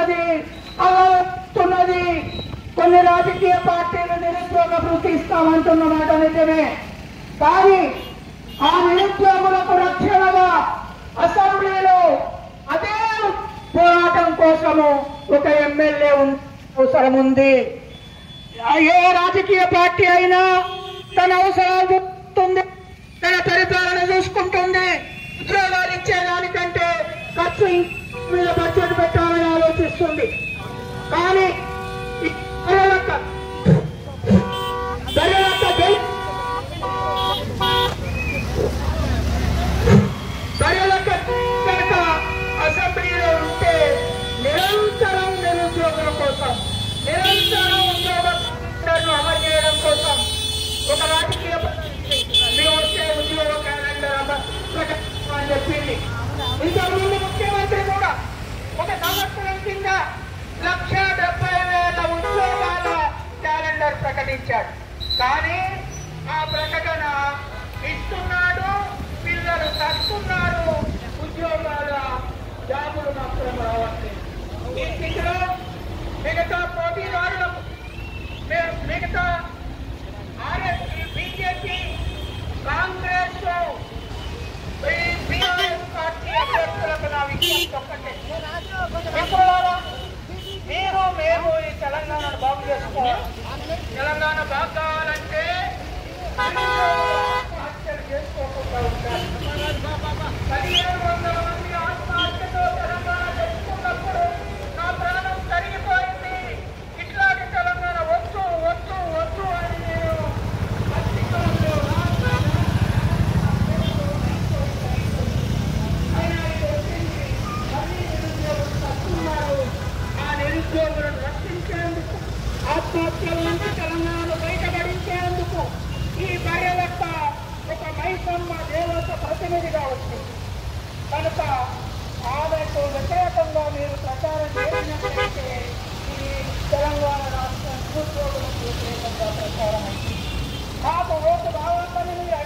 ఉన్నది అవుతున్నది కొన్ని రాజకీయ పార్టీలు నిరుద్యోగ వృత్తి ఇస్తామంటున్న మాట నిజమే కానీ ఆ నిరుద్యోగులకు రక్షణగా అసెంబ్లీలో అదే పోరాటం కోసము ఒక ఎమ్మెల్యే ఉన్- అవసరం ఉంది ఏ రాజకీయ పార్టీ అయినా తన అవసరాలు చూస్తుంది తన పరిపాలన చూసుకుంటుంది ఉద్యోగాలు ఇచ్చేదానికంటే ఖర్చు మీద బడ్జెట్ పెట్టాలని ఆలోచిస్తుంది కానీ ఈ బర్రెలక్క బర్రెలక్క బెల్ బర్రెలక్క కనుక అసెంబ్లీలో ఉంటే నిరంతరం నిరుద్యోగుల కోసం నిరంతరం ఉద్యోగాలను అమలు చేయడం కోసం ఒక రాజకీయ పార్టీ మేము వచ్చే ఉద్యోగ క్యాలెండర్ అమ- ప్రకటిస్తాం అని చెప్పింది ఇంతకుముందు ముఖ్యమంత్రి కూడా ఒక సంవత్సరం కింద లక్ష డెబ్బై వేల ఉద్యోగాల క్యాలెండర్ ప్రకటించాడు కానీ ఆ ప్రకటన ఇస్తున్నాడు పిల్లలు తస్తున్నారు ఉద్యోగాల జాబులు మాత్రం రావట్లేదు ఈ స్థితిలో మిగతా పోటీదారులకు మి- మిగతా ఆర్ఎస్ బీజేపీ కాంగ్రెస్ ఈ బీఆర్ఎస్ పార్టీ అభ్యర్థులకు నా విజ్ఞప్తి ఒక్కటే మిత్రులారా మీరు మేము ఈ తెలంగాణను బాగు చేసుకోవాలి తెలంగాణ బాగు కావాలంటే ఆత్మహత్యలు చేసుకోకుండా ఉండాలి పదిహేను వందల మంది ఆత్మహత్యతో తెలంగాణ తెచ్చుకున్నప్పుడు నా ప్రాణం కరిగిపోయింది ఇట్లాంటి తెలంగాణ వద్దు వద్దు వద్దు అని నేను పత్రికలలో రాస్తాను. అయినా ఇది వచ్చింది. మళ్ళీ నిరుద్యోగులు తప్పున్నారు. ఆ నిరుద్యోగులను రక్షించేందుకు ఆత్మహత్యల నుంచి తెలంగాణను బయటపడించేందుకు ఈ బర్రెలక్క ఒక మైసమ్మ దేవత ప్రతినిధిగా వచ్చింది కనుక ఆమెకు వ్యతిరేకంగా మీరు ప్రచారం చేసినట్లయితే ఈ తెలంగాణ రాష్ట్ర నిరుద్యోగులకు వ్యతిరేకంగా ప్రచారం అయింది మాకు ఓటు కావాలని మీరు